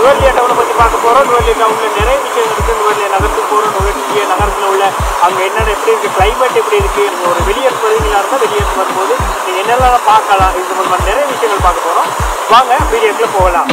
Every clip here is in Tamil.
நுவர்லியா டவுனை பற்றி பார்க்க போகிறோம் நுவர்லியா டவுனில் நிறைய விஷயங்கள் இருக்குது நுவர்லியா நகரத்துக்கு போகிறோம் நுவர்லியா நகரத்தில் உள்ள அங்கே என்னென்ன எப்படி இருக்குது கிளைமேட் எப்படி இருக்குது நீங்கள் ஒரு வெளியே வருவீங்களா இருந்தால் வெளியே வரும்போது நீங்கள் என்னெல்லாம் பார்க்கலாம் இது மாதிரி நிறைய விஷயங்கள் பார்க்க போகிறோம் வாங்க வீடியோக்குள்ளே போகலாம்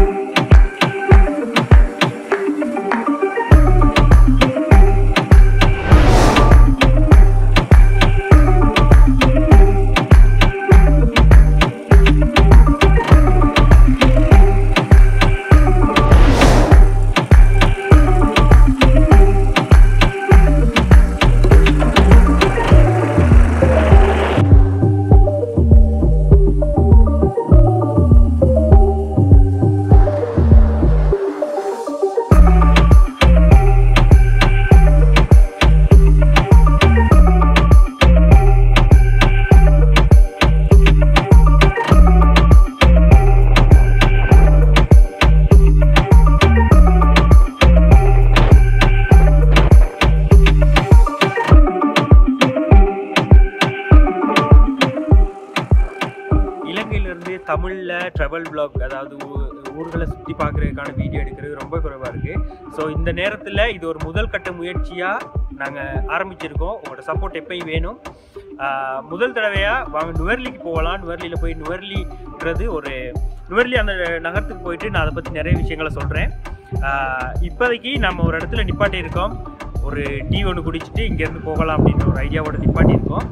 இலங்கையிலேருந்து தமிழில் ட்ராவல் vlog அதாவது ஊ- ஊர்களை சுற்றி பார்க்குறதுக்கான வீடியோ எடுக்கிறது ரொம்ப குறைவாக இருக்குது ஸோ இந்த நேரத்தில் இது ஒரு முதல் கட்ட முயற்சியாக நாங்கள் ஆரம்பிச்சிருக்கோம் உங்களோட சப்போர்ட் எப்பயும் வேணும் ஆஹ் முதல் தடவையாக வாங்க நுவர்லிக்கு போகலாம் நுவர்லியில் போய் நுவர்லின்றது ஒரு நுவர்லி அந்த நகரத்துக்கு போயிட்டு நான் அதை பற்றி நிறைய விஷயங்களை சொல்கிறேன் இப்போதைக்கு நம்ம ஒரு இடத்துல நிப்பாட்டி இருக்கோம் ஒரு டீ ஒன்று குடிச்சிட்டு இங்கேருந்து போகலாம் அப்படின்ற ஒரு ஐடியாவோட நிப்பாட்டி இருக்கோம்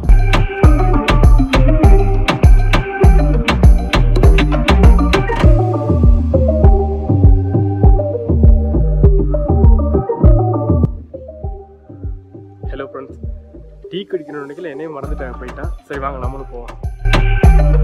ஹலோ ஃப்ரெண்ட்ஸ் டீ குடிக்கணும்னு நினைக்கல என்னையும் மறந்துட்டேன் போயிட்டான் சரி வாங்க நம்மளும் போவோம்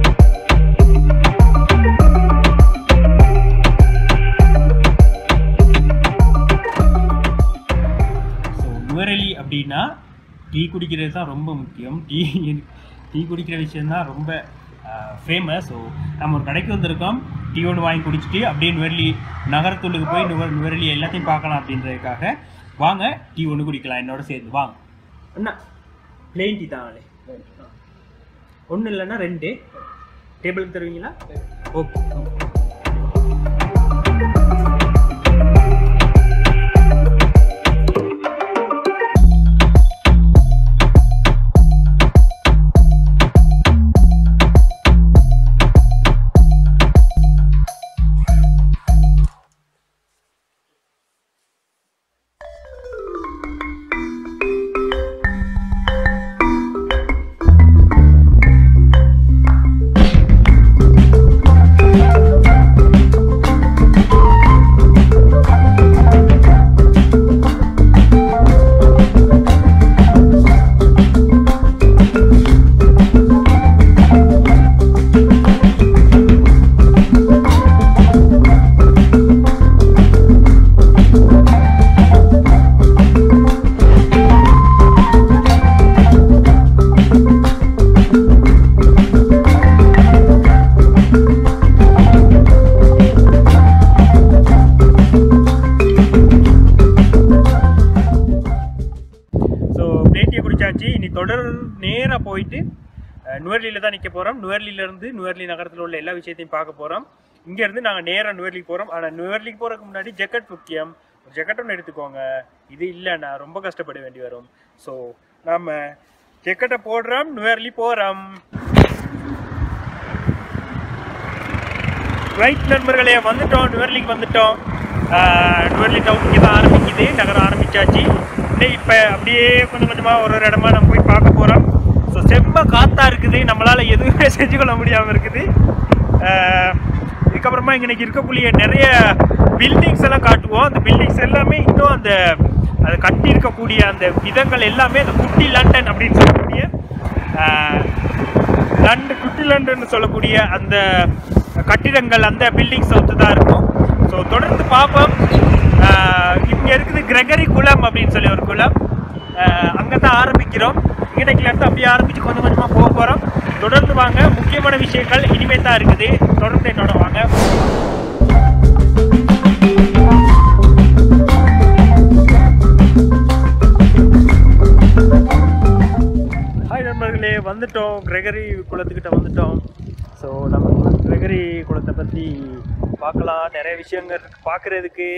ஸோ நுவரெலி அப்படின்னா டீ குடிக்கிறது தான் ரொம்ப முக்கியம் டீ டீ குடிக்கிற விஷயம் தான் ரொம்ப ஃபேமஸ் ஸோ நம்ம ஒரு கடைக்கு வந்திருக்கோம் டீ ஒன்று வாங்கி குடிச்சிட்டு அப்படியே நுவரெலி நகரத்துள்ளுக்கு போய் நுவ நுவரெலி எல்லாத்தையும் பார்க்கலாம் அப்படின்றதுக்காக வாங்க டீ ஒன்று குடிக்கலாம் என்னோட சேர்ந்து வாங்க அண்ணா பிளெயின் டீ தாங்களே ஒன்றும் இல்லைன்னா ரெண்டு டேபிளுக்கு தருவீங்களா ஓகே ஸோ பிளேட்டியை குடிச்சாச்சு இனி தொடர் நேராக போயிட்டு நுவர்லியில் தான் நிற்க போகிறோம் நுவர்லியிலேருந்து நுவர்லி நகரத்தில் உள்ள எல்லா விஷயத்தையும் பார்க்க போகிறோம் இங்கேருந்து நாங்கள் நேராக நுவர்லிக்கு போகிறோம் ஆனால் நுவர்லிக்கு போகிறதுக்கு முன்னாடி ஜெக்கெட் முக்கியம் ஒரு ஜெக்கெட் ஒன்று எடுத்துக்கோங்க இது இல்லைன்னா ரொம்ப கஷ்டப்பட வேண்டி வரும் ஸோ நாம் ஜெக்கெட்டை போடுறோம் நுவர்லி போகிறோம் ரைட் நண்பர்களே வந்துட்டோம் நுவர்லிக்கு வந்துட்டோம் ஆஹ் நுவர்லி டவுன் இங்கே தான் ஆரம்பிக்குது நகரம் ஆரம்பிச்சாச்சு இன்னும் இப்போ அப்படியே கொஞ்சம் கொஞ்சமாக ஒரு ஒரு இடமா நம்ம போய் பார்க்க போகிறோம் ஸோ செம்ம காத்தா இருக்குது நம்மளால் எதுவுமே செஞ்சு கொள்ள முடியாமல் இருக்குது ஆஹ் இதுக்கப்புறமா இங்கே இருக்கக்கூடிய நிறைய பில்டிங்ஸ் எல்லாம் காட்டுவோம் அந்த பில்டிங்ஸ் எல்லாமே இன்னும் அந்த அதை கட்டி இருக்கக்கூடிய அந்த விதங்கள் எல்லாமே அந்த குட்டி லண்டன் அப்படின்னு சொல்லக்கூடிய ஆஹ் லண்டன் குட்டி லண்டன் சொல்லக்கூடிய அந்த கட்டிடங்கள் அந்த பில்டிங்ஸ் ஒத்து தான் இருக்கும் ஸோ தொடர்ந்து பார்ப்போம் இங்கே இருக்குது கிரெகரி குளம் அப்படின்னு சொல்லி ஒரு குளம் அங்கே தான் ஆரம்பிக்கிறோம் இங்கனைக்குல இருந்து அப்படியே ஆரம்பித்து கொஞ்சம் கொஞ்சமாக போக போகிறோம் தொடர்ந்து வாங்க முக்கியமான விஷயங்கள் இனிமேல் தான் இருக்குது தொடர்ந்து என்னோட வாங்க ஹாய் நண்பர்களே வந்துட்டோம் கிரெகரி குளத்துக்கிட்ட வந்துட்டோம் ஸோ நம்ம கிரெகரி குளத்தை பற்றி பார்க்கலாம் நிறைய விஷயங்கள் இருக்கு பார்க்கறதுக்கு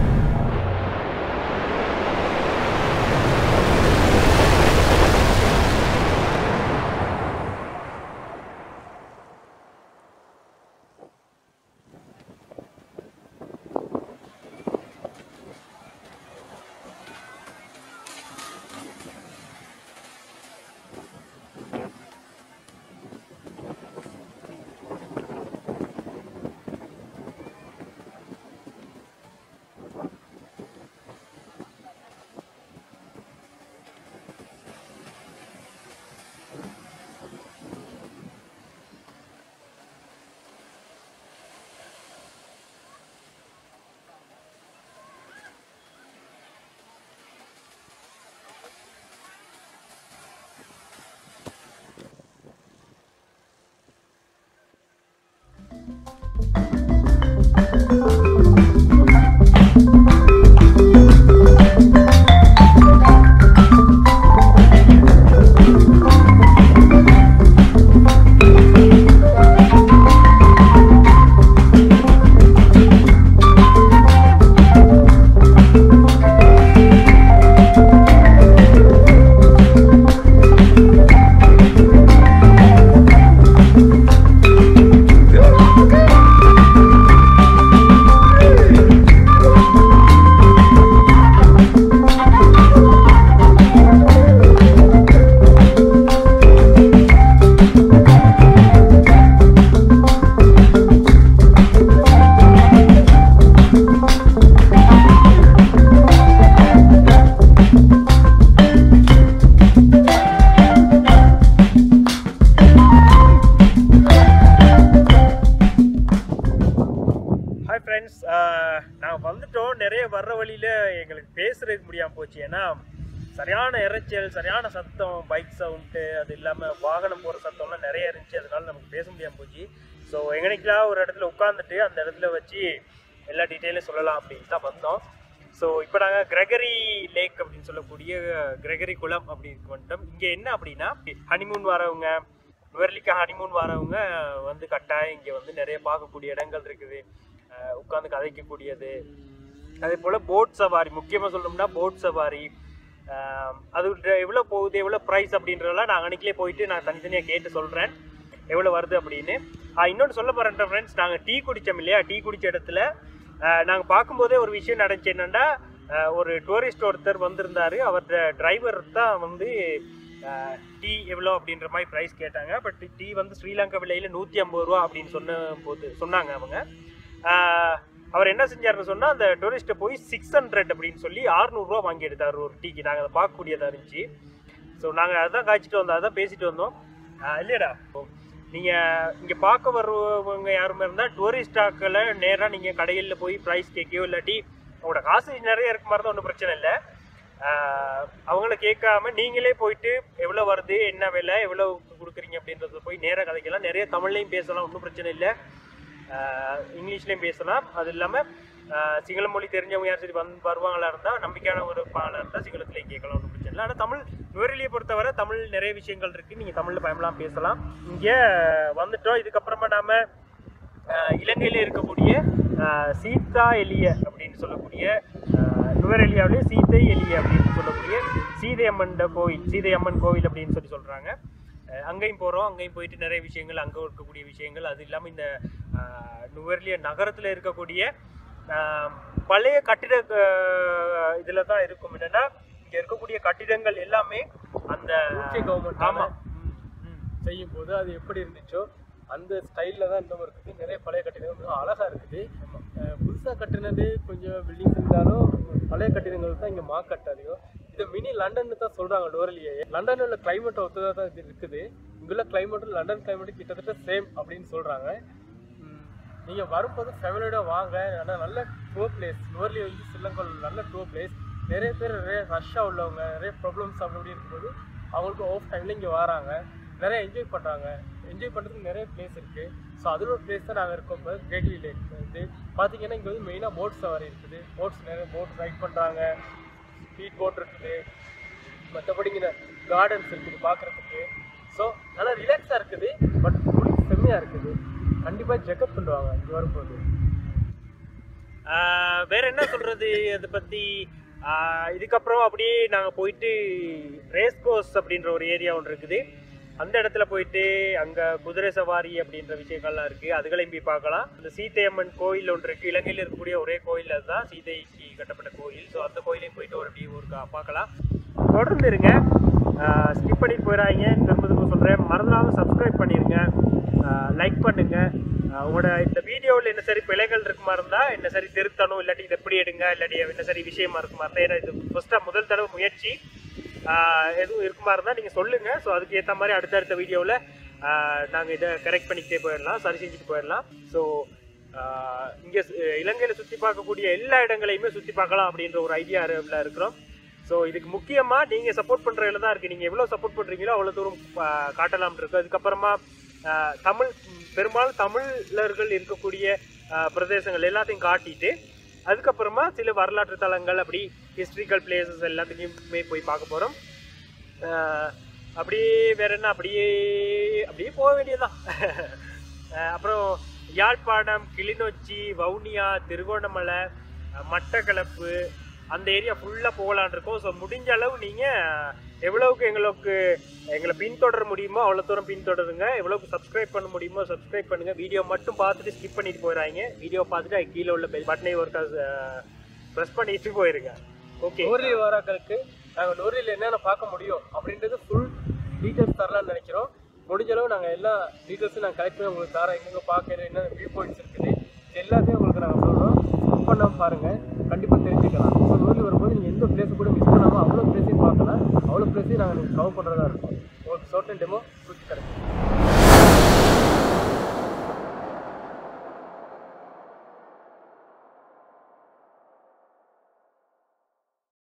ஹாய் ஃப்ரெண்ட்ஸ் நாங்கள் வந்துட்டோம் நிறைய வர்ற வழியில் எங்களுக்கு பேசுறதுக்கு முடியாமல் போச்சு ஏன்னா சரியான இரைச்சல் சரியான சத்தம் பைக் சவுண்டு அது இல்லாமல் வாகனம் போகிற சத்தம்லாம் நிறைய இருந்துச்சு அதனால நமக்கு பேச முடியாமல் போச்சு ஸோ எங்கனைக்கெல்லாம் ஒரு இடத்துல உட்காந்துட்டு அந்த இடத்துல வச்சு எல்லா டீட்டெயிலும் சொல்லலாம் அப்படின்னு தான் வந்தோம் ஸோ இப்போ நாங்கள் கிரகரி லேக் அப்படின்னு சொல்லக்கூடிய கிரகரி குளம் அப்படின்னு வந்துட்டோம் இங்கே என்ன அப்படின்னா ஹனிமூன் வரவங்க நுவர்லிக்கா ஹனிமூன் வரவங்க வந்து கட்டாயம் இங்கே வந்து நிறைய பார்க்கக்கூடிய இடங்கள் இருக்குது அஹ் உட்கார்ந்து கதைக்கக்கூடியது அதே போல் போட் சவாரி முக்கியமாக சொல்லணும்னா போட் சவாரி அஹ் அது எவ்வளோ போகுது எவ்வளோ ப்ரைஸ் அப்படின்றதெல்லாம் நான் அன்னைக்கிலே போயிட்டு நான் தனித்தனியாக கேட்டு சொல்கிறேன் எவ்வளோ வருது அப்படின்னு இன்னொன்று சொல்ல போகிறேன் ஃப்ரெண்ட்ஸ் நாங்கள் டீ குடித்தோம் இல்லையா டீ குடித்த இடத்துல நாங்கள் பார்க்கும்போதே ஒரு விஷயம் நடந்துச்சு என்னென்னா ஒரு டூரிஸ்ட் ஒருத்தர் வந்திருந்தார் அவரோட டிரைவர் தான் வந்து டீ எவ்வளோ அப்படின்ற மாதிரி ப்ரைஸ் கேட்டாங்க பட் டீ வந்து ஸ்ரீலங்கா விலையில் நூற்றி ஐம்பது ரூபா அப்படின்னு சொன்ன போது சொன்னாங்க அவங்க ஆஹ் அவர் என்ன செஞ்சாருன்னு சொன்னால் அந்த டூரிஸ்ட்டை போய் சிக்ஸ் ஹண்ட்ரட் அப்படின்னு சொல்லி அறுநூறுவா வாங்கி எடுத்தார் ஒரு டீக்கு நாங்கள் அதை பார்க்கக்கூடியதாக இருந்துச்சு ஸோ நாங்கள் அதான் காய்ச்சிட்டு வந்தோம் அதான் பேசிட்டு வந்தோம் ஆஹ் இல்லையடா நீங்கள் இங்கே பார்க்க வருவவங்க யாருமே இருந்தால் டூரிஸ்டாக்களை நேராக நீங்கள் கடைகளில் போய் ப்ரைஸ் கேட்கையோ இல்லாட்டி உங்களோட காசு நிறைய இருக்க மாதிரி தான் ஒன்றும் பிரச்சனை இல்லை ஆஹ் அவங்கள கேட்காம நீங்களே போயிட்டு எவ்வளோ வருது என்ன விலை எவ்வளோ கொடுக்குறீங்க அப்படின்றத போய் நேராக கதைக்கலாம் நிறைய தமிழ்லையும் பேசலாம் ஒன்றும் பிரச்சனை இல்லை ஆஹ் இங்கிலீஷ்லேயும் பேசலாம் அது இல்லாமல் சிங்கள மொழி தெரிஞ்சவங்க யார் சரி வந்து வருவாங்களா இருந்தால் நம்பிக்கையான ஒரு பாலாக இருந்தால் சிங்களத்துலேயும் கேட்கலாம் ஒன்றும் பிரச்சனை இல்லை ஆனால் தமிழ் நுவரெலியை பொறுத்தவரை தமிழ் நிறைய விஷயங்கள் இருக்குது நீங்கள் தமிழில் பயமெல்லாம் பேசலாம் இங்கே வந்துட்டோம் இதுக்கப்புறமா நாம ஆஹ் இலங்கையில இருக்கக்கூடிய ஆஹ் சீதா எலிய அப்படின்னு சொல்லக்கூடிய ஆஹ் நுவரெலியாவிலே சீதை எலிய அப்படின்னு சொல்லக்கூடிய சீதை அம்மன் கோவில் சீதை அம்மன் கோவில் அப்படின்னு சொல்லி சொல்றாங்க ஆஹ் அங்கேயும் போகிறோம் அங்கேயும் போயிட்டு நிறைய விஷயங்கள் அங்கே இருக்கக்கூடிய விஷயங்கள் அது இல்லாமல் இந்த ஆஹ் நுவரெலியா நகரத்தில் இருக்கக்கூடிய ஆஹ் பழைய கட்டிட இதில் தான் இருக்கும் என்னன்னா இங்கே இருக்கக்கூடிய கட்டிடங்கள் எல்லாமே அந்த UK government ஆல ஆமாம் செய்யும் போது அது எப்படி இருந்துச்சோ அந்த ஸ்டைலில் தான் இன்னும் இருக்குது நிறைய பழைய கட்டிடங்கள் மிகவும் அழகாக இருக்குது புதுசாக கட்டினது கொஞ்சம் பில்டிங்ஸ் இருந்தாலும் பழைய கட்டிடங்கள் தான் இங்கே மார்க்கெட் அதிகம் இது மினி லண்டன் தான் சொல்கிறாங்க டோரலியே லண்டனில் உள்ள கிளைமேட் ஒத்ததாக தான் இது இருக்குது இங்குள்ள கிளைமேட்டும் லண்டன் கிளைமேட்டும் கிட்டத்தட்ட சேம் அப்படின்னு சொல்கிறாங்க நீங்கள் வரும்போது ஃபேமிலியோட வாங்க ஆனால் நல்ல டூர் பிளேஸ் நுவர்லி வந்து ஸ்ரீலங்கா நல்ல டூர் பிளேஸ் நிறைய பேர் நிறைய ரஷ்ஷாக உள்ளவங்க நிறைய ப்ராப்ளம்ஸ் அப்படி இப்படி இருக்கும்போது அவங்களுக்கு ஆஃப் டைமில் இங்கே வராங்க நிறைய என்ஜாய் பண்ணுறாங்க என்ஜாய் பண்ணுறதுக்கு நிறைய பிளேஸ் இருக்குது ஸோ அதில் ஒரு பிளேஸ் தான் நாங்கள் இருக்கோம் இப்போ கிரேட்லி லேக் வந்து பார்த்தீங்கன்னா இங்கே வந்து மெயினாக போட் சவாரி இருக்குது போட்ஸ் நிறைய போட் ரைட் பண்ணுறாங்க ஸ்பீட் போட் இருக்குது மற்றபடி இங்கே கார்டன்ஸ் இருக்குது பார்க்குறதுக்கு ஸோ நல்லா ரிலாக்ஸாக இருக்குது பட் செம்மையாக இருக்குது கண்டிப்பாக செக்அப் பண்ணுவாங்க இங்கே வரும்போது ஆஹ் வேற என்ன சொல்றது அதை பத்தி ஆஹ் இதுக்கப்புறம் அப்படியே நாங்க போயிட்டு ரேஸ் கோர்ஸ் அப்படின்ற ஒரு ஏரியா ஒன்று இருக்குது அந்த இடத்துல போயிட்டு அங்க குதிரை சவாரி அப்படின்ற விஷயங்கள்லாம் இருக்கு அதுகளையும் போய் பார்க்கலாம் இந்த சீதையம்மன் கோயில் ஒன்று இருக்கு இலங்கையில் இருக்கக்கூடிய ஒரே கோயில் அதுதான் சீதைக்கு கட்டப்பட்ட கோயில் ஸோ அந்த கோயிலையும் போயிட்டு ஒரு அப்படியே ஒரு கா- பார்க்கலாம் தொடர்ந்து இருங்க ஸ்கிப் பண்ணிட்டு போயிடாதீங்க திரும்ப திரும்ப சொல்கிறேன் மறந்துடாம சப்ஸ்கிரைப் பண்ணிடுங்க லைக் பண்ணுங்க ஆஹ் உங்களோட இந்த வீடியோவில் என்ன சரி பிழைகள் இருக்குமா இருந்தால் என்ன சரி திருத்தணும் இல்லாட்டி இதை எப்படி எடுங்க இல்லாட்டி என்ன சரி விஷயமா இருக்குமா இருந்தால் ஏன்னா இது ஃபஸ்ட்டாக முதல் தடவை முயற்சி ஆஹ் எதுவும் இருக்குமா இருந்தால் நீங்கள் சொல்லுங்கள் ஸோ அதுக்கு ஏற்ற மாதிரி அடுத்தடுத்த வீடியோவில் நாங்கள் இதை கரெக்ட் பண்ணிக்கிட்டே போயிடலாம் சரி செஞ்சுட்டு போயிடலாம் ஸோ இங்கே இலங்கையில் சுற்றி பார்க்கக்கூடிய எல்லா இடங்களையுமே சுற்றி பார்க்கலாம் அப்படின்ற ஒரு ஐடியாவில் இருக்கிறோம் ஸோ இதுக்கு முக்கியமாக நீங்கள் சப்போர்ட் பண்ணுறதுல தான் இருக்குது நீங்கள் எவ்வளோ சப்போர்ட் பண்ணுறீங்களோ அவ்வளோ தூரம் ஆஹ் காட்டலாம் இருக்கு அதுக்கப்புறமா ஆஹ் தமிழ் பெரும்பாலும் தமிழர்கள் இருக்கக்கூடிய ஆஹ் பிரதேசங்கள் எல்லாத்தையும் காட்டிட்டு அதுக்கப்புறமா சில வரலாற்று தலங்கள் அப்படி ஹிஸ்ட்ரிக்கல் பிளேசஸ் எல்லாத்துலேயுமே போய் பார்க்க போகிறோம் அப்படியே வேற என்ன அப்படியே அப்படியே போக வேண்டியதுதான் ஆஹ் அப்புறம் யாழ்ப்பாணம் கிளிநொச்சி வவுனியா திருகோணமலை அஹ் மட்டக்களப்பு அந்த ஏரியா ஃபுல்லாக போகலான் இருக்கோம் ஸோ முடிஞ்ச அளவு நீங்கள் எவ்வளவுக்கு எங்களுக்கு எங்களை பின்தொடர முடியுமோ அவ்வளோ தூரம் பின்தொடருங்க எவ்வளவுக்கு சப்ஸ்கிரைப் பண்ண முடியுமோ சப்ஸ்கிரைப் பண்ணுங்கள் வீடியோ மட்டும் பார்த்துட்டு ஸ்கிப் பண்ணிட்டு போயிடாங்க வீடியோ பார்த்துட்டு அது கீழே உள்ள பெல் பட்டனை ஒருக்கா ப்ரெஸ் பண்ணிட்டு போயிருங்க ஓகே நூறு வாராக்களுக்கு நாங்கள் நூறில் என்னென்ன பார்க்க முடியும் அப்படின்றது ஃபுல் டீட்டெயில்ஸ் தரலாம்னு நினைக்கிறோம் முடிஞ்ச அளவு நாங்கள் எல்லா டீட்டெயில்ஸும் நாங்கள் கலெக்ட் பண்ணி உங்களுக்கு தரோம் எங்கெங்கே பார்க்குறது என்ன வியூ பாயிண்ட்ஸ் இருக்குது இது எல்லாத்தையும் உங்களுக்கு நாங்கள் சொல்கிறோம் புக் பண்ணாமல் பாருங்கள் கண்டிப்பாக தெரிஞ்சுக்கலாம் ஸோ நூறில் வரும்போது நீங்கள் எந்த பிளேஸை கூட மிஸ் பண்ணாமல் அவ்வளோ பிளேஸையும் பார்க்கலாம் அவ்வளோ பிளேஸையும் நாங்கள் கவர் பண்ணுறதா இருக்கும் உங்களுக்கு ஷார்ட் அண்ட் டெமோ